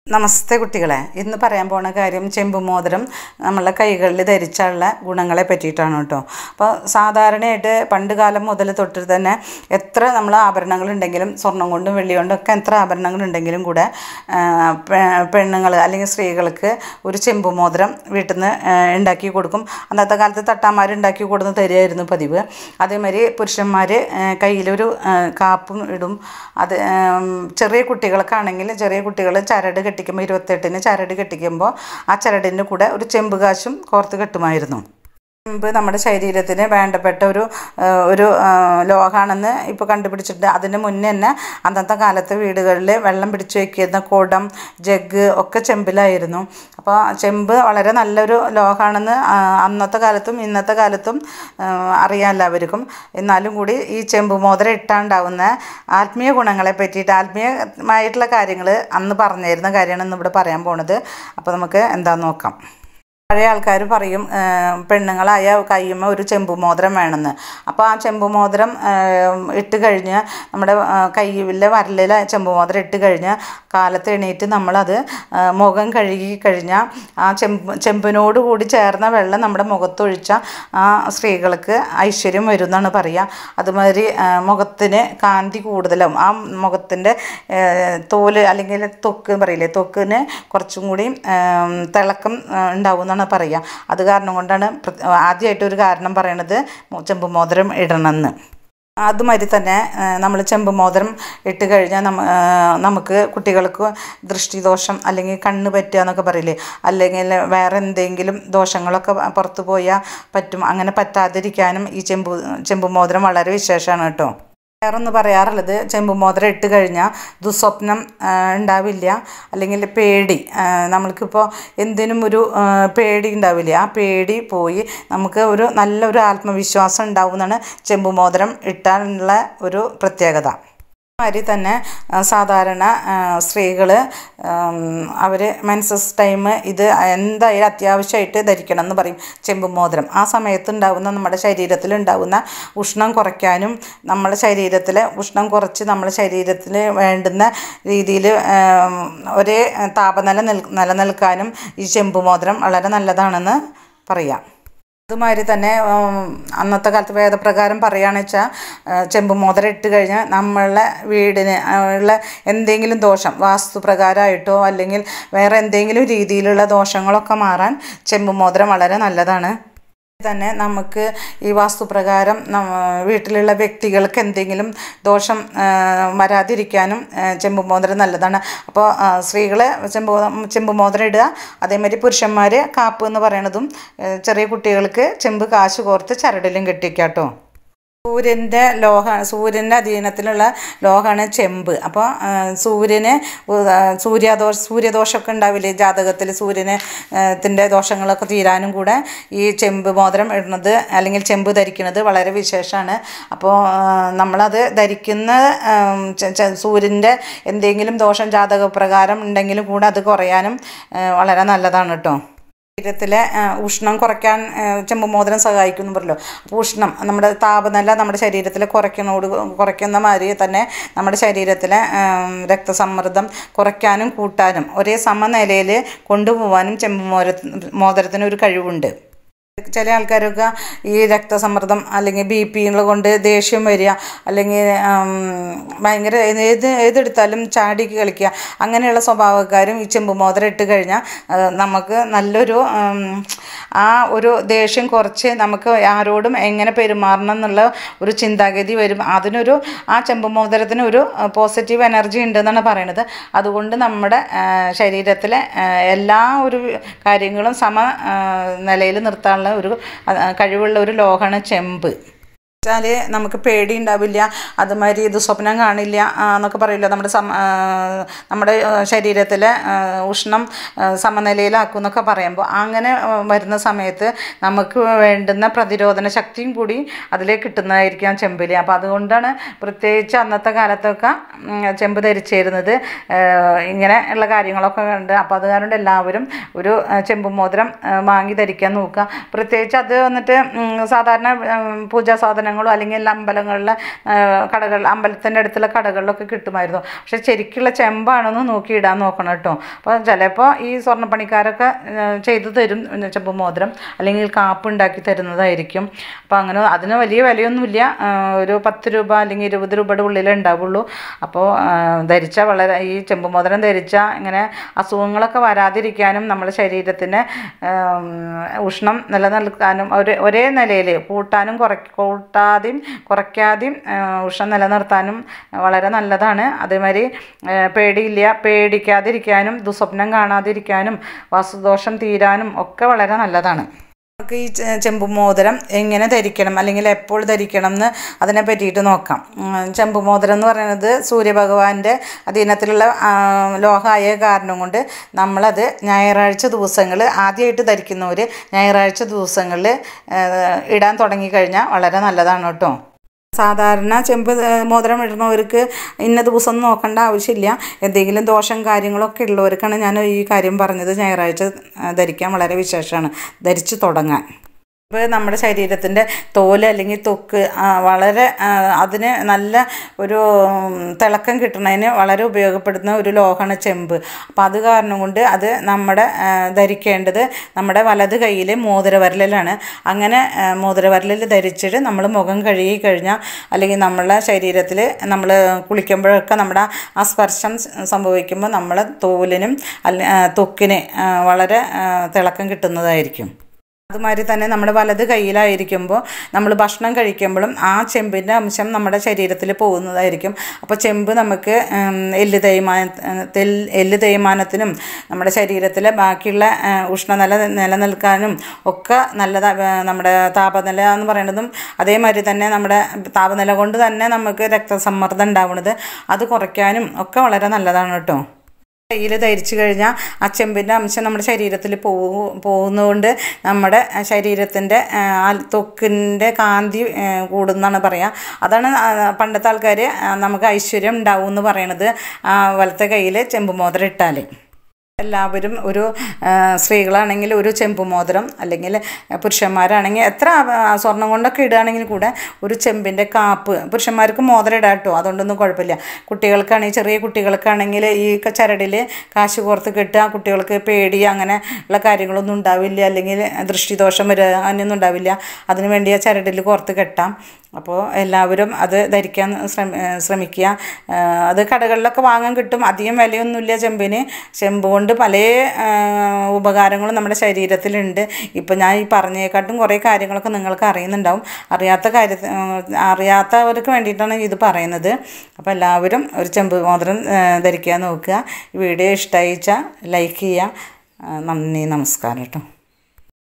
നമസ്തേ കുട്ടികളെ ഇന്ന് പറയാൻ പോണ കാര്യം ചെമ്പുമോതിരം നമ്മളെ കൈകളിൽ ധരിച്ചുള്ള ഗുണങ്ങളെ പറ്റിയിട്ടാണ് കേട്ടോ അപ്പോൾ സാധാരണയായിട്ട് പണ്ട് കാലം മുതൽ തൊട്ട് തന്നെ എത്ര നമ്മൾ ആഭരണങ്ങളുണ്ടെങ്കിലും സ്വർണം കൊണ്ടും വെള്ളി കൊണ്ടും ഒക്കെ എത്ര ആഭരണങ്ങളുണ്ടെങ്കിലും കൂടെ പെണ്ണുങ്ങൾ അല്ലെങ്കിൽ സ്ത്രീകൾക്ക് ഒരു ചെമ്പുമോതിരം വീട്ടിൽ നിന്ന് ഉണ്ടാക്കി കൊടുക്കും അന്നത്തെ കാലത്ത് തട്ടാന്മാർ ഉണ്ടാക്കി കൊടുന്ന് തരികയായിരുന്നു പതിവ് അതേമാതിരി പുരുഷന്മാർ കയ്യിലൊരു ആ, കാപ്പും ഇടും അത് ഉം, ചെറിയ കുട്ടികൾക്കാണെങ്കിൽ ചെറിയ കുട്ടികൾ ചരട് കെട്ടിക്കുമ്പോൾ ഇരുപത്തെട്ടിന് ചരട് കെട്ടിക്കുമ്പോൾ ആ ചരടിൻ്റെ കൂടെ ഒരു ചെമ്പ് കാശും കോർത്ത് കെട്ടുമായിരുന്നു ചെമ്പ് നമ്മുടെ ശരീരത്തിന് വേണ്ടപ്പെട്ട ഒരു ആ, ഒരു ആ, ലോഹമാണെന്ന് ഇപ്പോൾ കണ്ടുപിടിച്ചിട്ടുണ്ട് അതിന് മുന്നേ തന്നെ അന്നത്തെ കാലത്തെ വീടുകളിൽ വെള്ളം പിടിച്ചു വയ്ക്കുന്ന കുടം ജഗ് ഒക്കെ ചെമ്പിലായിരുന്നു അപ്പോൾ ചെമ്പ് വളരെ നല്ലൊരു ലോഹമാണെന്ന് ആ, അന്നത്തെ കാലത്തും ഇന്നത്തെ കാലത്തും ആ, അറിയാം എല്ലാവർക്കും എന്നാലും കൂടി ഈ ചെമ്പ് മോതിരം ഇട്ടാണ്ടാവുന്ന ആത്മീയ ഗുണങ്ങളെ പറ്റിയിട്ട് ആത്മീയമായിട്ടുള്ള കാര്യങ്ങൾ അന്ന് പറഞ്ഞിരുന്ന കാര്യമാണ് ഇന്ന് ഇവിടെ പറയാൻ പോണത് അപ്പോൾ നമുക്ക് എന്താന്ന് നോക്കാം പഴയ ആൾക്കാർ പറയും ആ, പെണ്ണുങ്ങളായ കയ്യുമ്മ ഒരു ചെമ്പ് മോതിരം വേണമെന്ന് അപ്പോൾ ആ ചെമ്പ് മോതിരം ആ, ഇട്ട് കഴിഞ്ഞ് നമ്മുടെ ആ, കയ്യിലെ വരലിൽ ചെമ്പ് മോതിരം ഇട്ട് കഴിഞ്ഞ് കാലത്ത് എണീറ്റ് നമ്മളത് ആ, മുഖം കഴുകി കഴിഞ്ഞാൽ ആ ചെമ്പ് ചെമ്പിനോട് കൂടി ചേർന്ന വെള്ളം നമ്മുടെ മുഖത്തൊഴിച്ചാൽ ആ സ്ത്രീകൾക്ക് ഐശ്വര്യം വരും എന്നാണ് പറയുക അതുമാതിരി ആ, മുഖത്തിന് കാന്തി കൂടുതലാവും ആ മുഖത്തിൻ്റെ തോല് അല്ലെങ്കിൽ ത്വക്ക് പറയില്ലേ ത്വക്കിന് കുറച്ചും കൂടി ആം, തിളക്കം ആ, ഉണ്ടാവും എന്നാണ് പറയുക അത് കാരണം കൊണ്ടാണ് പ്ര- ആദ്യമായിട്ട് ഒരു കാരണം പറയണത് മോ- ചെമ്പ് മോതിരം ഇടണമെന്ന് അതുമാതിരി തന്നെ നമ്മൾ ചെമ്പ് മോതിരം ഇട്ട് കഴിഞ്ഞാൽ നമ്മ ആ, നമുക്ക് കുട്ടികൾക്ക് ദൃഷ്ടിദോഷം അല്ലെങ്കിൽ കണ്ണ് പറ്റുക എന്നൊക്കെ പറയില്ലേ അല്ലെങ്കിൽ വേറെ എന്തെങ്കിലും ദോഷങ്ങളൊക്കെ പുറത്ത് പോയാൽ പറ്റും അങ്ങനെ പറ്റാതിരിക്കാനും ഈ ചെമ്പ് ചെമ്പ് മോതിരം വളരെ വിശേഷമാണ് കേട്ടോ വേറൊന്ന് പറയാറുള്ളത് ചെമ്പ് മോതിരം ഇട്ട് കഴിഞ്ഞാൽ ദുസ്വപ്നം ആ, ഉണ്ടാവില്ല അല്ലെങ്കിൽ പേടി ആ, നമ്മൾക്കിപ്പോൾ എന്തിനും ഒരു ആ, പേടി ഉണ്ടാവില്ലേ ആ പേടി പോയി നമുക്ക് ഒരു നല്ലൊരു ആത്മവിശ്വാസം ഉണ്ടാവും എന്നാണ് ചെമ്പ് മോതിരം ഇട്ടാനുള്ള ഒരു പ്രത്യേകത മാതിരി തന്നെ ആ, സാധാരണ സ്ത്രീകൾ അവർ മെൻസസ് ടൈം ഇത് എന്തായാലും അത്യാവശ്യമായിട്ട് ധരിക്കണം എന്ന് പറയും ചെമ്പ് മോതിരം ആ സമയത്ത് ഉണ്ടാകുന്ന നമ്മുടെ ശരീരത്തിൽ ഉണ്ടാകുന്ന ഉഷ്ണം കുറയ്ക്കാനും നമ്മുടെ ശരീരത്തിലെ ഉഷ്ണം കുറച്ച് നമ്മുടെ ശരീരത്തിൽ വേണ്ടുന്ന രീതിയിൽ ഒരേ താപനില നിൽ നിലനിൽക്കാനും ഈ ചെമ്പ് മോതിരം വളരെ നല്ലതാണെന്ന് പറയാം അതുമാതിരി തന്നെ ഉം, അന്നത്തെ കാലത്ത് വേദപ്രകാരം പറയുകയാണെന്ന് വെച്ചാൽ ചെമ്പ് മോതിരം ഇട്ട് കഴിഞ്ഞാൽ നമ്മളെ വീടിന് ആ, ഉള്ള എന്തെങ്കിലും ദോഷം വാസ്തുപ്രകാരമായിട്ടോ അല്ലെങ്കിൽ വേറെ എന്തെങ്കിലും രീതിയിലുള്ള ദോഷങ്ങളൊക്കെ മാറാൻ ചെമ്പ് മോതിരം വളരെ നല്ലതാണ് തന്നെ നമുക്ക് ഈ വാസ്തുപ്രകാരം നമ്മ വീട്ടിലുള്ള വ്യക്തികൾക്ക് എന്തെങ്കിലും ദോഷം ആ, വരാതിരിക്കാനും ആ, ചെമ്പ് മോതിരം നല്ലതാണ് അപ്പോൾ സ്ത്രീകൾ ചെമ്പ് ചെമ്പ് മോതിരം ഇടുക അതേമാതിരി പുരുഷന്മാർ കാപ്പ് എന്ന് പറയണതും ആ, ചെറിയ കുട്ടികൾക്ക് ചെമ്പ് കാശ് കോർത്ത് ചരടിലും കെട്ടിക്കാട്ടോ സൂര്യൻ്റെ ലോഹമാണ് സൂര്യൻ്റെ അധീനത്തിലുള്ള ലോഹമാണ് ചെമ്പ് അപ്പോൾ സൂര്യന് ഉ- ആ, സൂര്യാദോഷ സൂര്യദോഷമൊക്കെ ഉണ്ടാവില്ലേ ജാതകത്തിൽ സൂര്യന് ആ, ത്തിൻ്റെ ദോഷങ്ങളൊക്കെ തീരാനും കൂടെ ഈ ചെമ്പ് മോതിരം ഇടുന്നത് അല്ലെങ്കിൽ ചെമ്പ് ധരിക്കുന്നത് വളരെ വിശേഷമാണ് അപ്പോൾ ആ, നമ്മളത് ധരിക്കുന്ന ആം, ച- ച- സൂര്യൻ്റെ എന്തെങ്കിലും ദോഷം ജാതകപ്രകാരം ഉണ്ടെങ്കിലും കൂടെ അത് കുറയാനും ആ, വളരെ നല്ലതാണ് കേട്ടോ ശരീരത്തിലെ ആ, ഉഷ്ണം കുറയ്ക്കാൻ ആ, ചെമ്പ് മോതിരം സഹായിക്കും എന്ന് പറഞ്ഞല്ലോ അപ്പോൾ ഉഷ്ണം നമ്മുടെ താപനില നമ്മുടെ ശരീരത്തിൽ കുറയ്ക്കണോട് കുറയ്ക്കുന്ന മാതിരി തന്നെ നമ്മുടെ ശരീരത്തിലെ ആ, രക്തസമ്മർദ്ദം കുറയ്ക്കാനും കൂട്ടാനും ഒരേ സമനിലയിൽ കൊണ്ടുപോകാനും ചെമ്പ് മോര മോതിരത്തിന് ഒരു കഴിവുണ്ട് ചില ആൾക്കാരൊക്കെ ഈ രക്തസമ്മർദ്ദം അല്ലെങ്കിൽ ബി പി കൊണ്ട് ദേഷ്യം വരിക അല്ലെങ്കിൽ ഉം, ഭയങ്കര ഏത് ഏതെടുത്താലും ചാടി കളിക്കുക അങ്ങനെയുള്ള സ്വഭാവക്കാരും ഈ ചെമ്പ് മോതിരം ഇട്ട് കഴിഞ്ഞാൽ ആ, നമുക്ക് നല്ലൊരു ഉം, ആ ഒരു ദേഷ്യം കുറച്ച് നമുക്ക് ആരോടും എങ്ങനെ പെരുമാറണം എന്നുള്ള ഒരു ചിന്താഗതി വരും അതിനൊരു ആ ചെമ്പ് മോതിരത്തിന് ഒരു പോസിറ്റീവ് എനർജി ഉണ്ടെന്നാണ് പറയണത് അതുകൊണ്ട് നമ്മുടെ ആ, ശരീരത്തിലെ ആ, എല്ലാ ഒരു കാര്യങ്ങളും സമ നിലയിൽ നിർത്താനുള്ള ഒരു ആ, കഴിവുള്ള ഒരു ലോഹമാണ് ചെമ്പ് വെച്ചാൽ നമുക്ക് പേടി ഉണ്ടാവില്ല അതുമാതിരി ഇത് സ്വപ്നം കാണില്ല ആ, എന്നൊക്കെ പറയില്ല നമ്മുടെ സം ആ, നമ്മുടെ ശരീരത്തിലെ ഉഷ്ണം ആ, സമനിലയിലാക്കും എന്നൊക്കെ പറയുമ്പോൾ അങ്ങനെ ആ, വരുന്ന സമയത്ത് നമുക്ക് വേണ്ടുന്ന പ്രതിരോധന ശക്തിയും കൂടി അതിൽ കിട്ടുന്നതായിരിക്കാം ചെമ്പിൽ അപ്പോൾ അതുകൊണ്ടാണ് പ്രത്യേകിച്ച് അന്നത്തെ കാലത്തൊക്കെ ഉം, ചെമ്പ് ധരിച്ചിരുന്നത് ആ, ഇങ്ങനെ ഉള്ള കാര്യങ്ങളൊക്കെ ഉണ്ട് അപ്പോൾ അത് കാരണം എല്ലാവരും ഒരു ആ, ചെമ്പ് മോതിരം ആ, വാങ്ങി ധരിക്കാൻ നോക്കുക പ്രത്യേകിച്ച് അത് വന്നിട്ട് ഉം, സാധാരണ ഉം, പൂജാ സാധനങ്ങൾ സ്ഥാപനങ്ങളോ അല്ലെങ്കിൽ അമ്പലങ്ങളിലെ ആ, കടകൾ അമ്പലത്തിൻ്റെ അടുത്തുള്ള കടകളിലൊക്കെ കിട്ടുമായിരുന്നു പക്ഷെ ശരിക്കുള്ള ചെമ്പാണെന്ന് നോക്കി ഇടാൻ നോക്കണം കേട്ടോ അപ്പോൾ ചിലപ്പോൾ ഈ സ്വർണ്ണപ്പണിക്കാരൊക്കെ ആ, ചെയ്തു തരും പിന്നെ ചെമ്പ് മോതിരം അല്ലെങ്കിൽ കാപ്പ് ഉണ്ടാക്കി തരുന്നതായിരിക്കും അപ്പോൾ അങ്ങനെ അതിന് വലിയ വിലയൊന്നുമില്ല ആ, ഒരു പത്ത് രൂപ അല്ലെങ്കിൽ ഇരുപത് രൂപയുടെ ഉള്ളിലേ ഉണ്ടാവുള്ളൂ അപ്പോൾ ധരിച്ച വളരെ ഈ ചെമ്പ് മോതിരം ധരിച്ച ഇങ്ങനെ അസുഖങ്ങളൊക്കെ വരാതിരിക്കാനും നമ്മുടെ ശരീരത്തിന് ആം, ഉഷ്ണം നിലനിൽക്കാനും ഒരു ഒരേ നിലയിൽ കൂട്ടാനും കുറ കൂട്ടാതെയും കുറയ്ക്കാതെയും ആ, ഉഷ്ണം നിലനിർത്താനും വളരെ നല്ലതാണ് അതേമാതിരി ആ, പേടിയില്ല പേടിക്കാതിരിക്കാനും ദുസ്വപ്നം കാണാതിരിക്കാനും വാസ്തുദോഷം തീരാനും ഒക്കെ വളരെ നല്ലതാണ് നമുക്ക് ഈ ചെ- ചെമ്പ് മോതിരം എങ്ങനെ ധരിക്കണം അല്ലെങ്കിൽ എപ്പോൾ ധരിക്കണം എന്ന് അതിനെ പറ്റിയിട്ട് നോക്കാം ഉം, ചെമ്പ് മോതിരം എന്ന് പറയുന്നത് സൂര്യഭഗവാന്റെ അധീനത്തിലുള്ള ആ, ലോഹമായ കാരണം കൊണ്ട് നമ്മളത് ഞായറാഴ്ച ദിവസങ്ങൾ ആദ്യമായിട്ട് ധരിക്കുന്നവർ ഞായറാഴ്ച ദിവസങ്ങളിൽ ഇടാൻ തുടങ്ങിക്കഴിഞ്ഞാൽ വളരെ നല്ലതാണ് കേട്ടോ സാധാരണ ചെമ്പ് ഏഹ്, മോതിരം ഇടുന്നവർക്ക് ഇന്ന ദിവസം ഒന്നും നോക്കേണ്ട ആവശ്യമില്ല എന്തെങ്കിലും ദോഷം കാര്യങ്ങളൊക്കെ ഉള്ളവർക്കാണ് ഞാൻ ഈ കാര്യം പറഞ്ഞത് ഞായറാഴ്ച ഏഹ്, ധരിക്കാൻ വളരെ വിശേഷമാണ് ധരിച്ചു തുടങ്ങാൻ ഇപ്പോൾ നമ്മുടെ ശരീരത്തിൻ്റെ തോല് അല്ലെങ്കിൽ ത്വക്ക് ആ, വളരെ ആ, അതിന് നല്ല ഒരു ഉം, തിളക്കം കിട്ടുന്നതിന് വളരെ ഉപയോഗപ്പെടുന്ന ഒരു ലോഹമാണ് ചെമ്പ് അപ്പോൾ അത് കാരണം കൊണ്ട് അത് നമ്മുടെ ആ, ധരിക്കേണ്ടത് നമ്മുടെ വലത് കൈയിൽ മോതിരവരലിലാണ് അങ്ങനെ ആ, മോതിരവരലിൽ ധരിച്ചിട്ട് നമ്മൾ മുഖം കഴുകി കഴിഞ്ഞാൽ അല്ലെങ്കിൽ നമ്മളെ ശരീരത്തിൽ നമ്മൾ കുളിക്കുമ്പോഴൊക്കെ നമ്മുടെ ആ സ്പർശം സ- സംഭവിക്കുമ്പോൾ നമ്മളെ തോലിനും അല്ല ആ, ത്വക്കിന് ആ, വളരെ ആ, തിളക്കം കിട്ടുന്നതായിരിക്കും അതുമാതിരി തന്നെ നമ്മുടെ വലത് കയ്യിലായിരിക്കുമ്പോൾ നമ്മൾ ഭക്ഷണം കഴിക്കുമ്പോഴും ആ ചെമ്പിൻ്റെ അംശം നമ്മുടെ ശരീരത്തിൽ പോകുന്നതായിരിക്കും അപ്പോൾ ചെമ്പ് നമുക്ക് ഉം, എല്ല് തേയ്മാന തെൽ- എല്ല് തേയ്മാനത്തിനും നമ്മുടെ ശരീരത്തിലെ ബാക്കിയുള്ള ആ, ഉഷ്ണനില നിലനിൽക്കാനും ഒക്കെ നല്ലതാ ആ, നമ്മുടെ താപനില എന്ന് പറയുന്നതും അതേമാതിരി തന്നെ നമ്മുടെ താപനില കൊണ്ട് തന്നെ നമുക്ക് രക്തസമ്മർദ്ദം ഉണ്ടാവുന്നത് അത് കുറയ്ക്കാനും ഒക്കെ വളരെ നല്ലതാണ് കേട്ടോ കയ്യിൽ ധരിച്ചു കഴിഞ്ഞാൽ ആ ചെമ്പിൻ്റെ അംശം നമ്മുടെ ശരീരത്തിൽ പോകു പോകുന്നതുകൊണ്ട് നമ്മുടെ ശരീരത്തിൻ്റെ ആ ത്വക്കിൻ്റെ കാന്തി ആ, കൂടുന്നാണ് പറയുക അതാണ് ആ, പണ്ടത്തെ ആൾക്കാർ നമുക്ക് ഐശ്വര്യം ഉണ്ടാവും എന്ന് പറയണത് ആ വലത്തെ കയ്യിൽ ചെമ്പ് മോതിരം ഇട്ടാൽ എല്ലാവരും ഒരു ആ, സ്ത്രീകളാണെങ്കിൽ ഒരു ചെമ്പ് മോതിരം അല്ലെങ്കിൽ പുരുഷന്മാരാണെങ്കിൽ എത്ര ആ, സ്വർണം കൊണ്ടൊക്കെ ഇടുകയാണെങ്കിൽ കൂടെ ഒരു ചെമ്പിൻ്റെ കാപ്പ് പുരുഷന്മാർക്ക് മോതിരം ഇടാം കേട്ടോ അതുകൊണ്ടൊന്നും കുഴപ്പമില്ല കുട്ടികൾക്കാണെങ്കിൽ ചെറിയ കുട്ടികൾക്കാണെങ്കിൽ ഈ ക- ചരടിൽ കാശ് കോർത്ത് കെട്ടുക കുട്ടികൾക്ക് പേടി അങ്ങനെ ഉള്ള കാര്യങ്ങളൊന്നും ഉണ്ടാവില്ല അല്ലെങ്കിൽ ദൃഷ്ടിദോഷം വരിക അങ്ങനെയൊന്നും ഉണ്ടാവില്ല അതിന് വേണ്ടി ആ ചരടിൽ കോർത്ത് കെട്ടാം അപ്പോൾ എല്ലാവരും അത് ധരിക്കാൻ ശ്രമ ശ്രമിക്കുക ആ, അത് കടകളിലൊക്കെ വാങ്ങാൻ കിട്ടും അധികം വിലയൊന്നുമില്ല ചെമ്പിന് ചെമ്പ് കൊണ്ട് പല ആ, ഉപകാരങ്ങളും നമ്മുടെ ശരീരത്തിലുണ്ട് ഇപ്പം ഞാൻ ഈ പറഞ്ഞേക്കാട്ടും കുറേ കാര്യങ്ങളൊക്കെ നിങ്ങൾക്ക് അറിയുന്നുണ്ടാവും അറിയാത്ത കാര്യ അറിയാത്തവർക്ക് വേണ്ടിയിട്ടാണ് ഇത് പറയുന്നത് അപ്പോൾ എല്ലാവരും ഒരു ചെമ്പ് മോതിരം ആ, ധരിക്കാൻ നോക്കുക ഈ വീഡിയോ ഇഷ്ടമായിച്ചാൽ ലൈക്ക് ചെയ്യുക ആ, നന്ദി നമസ്കാരം കേട്ടോ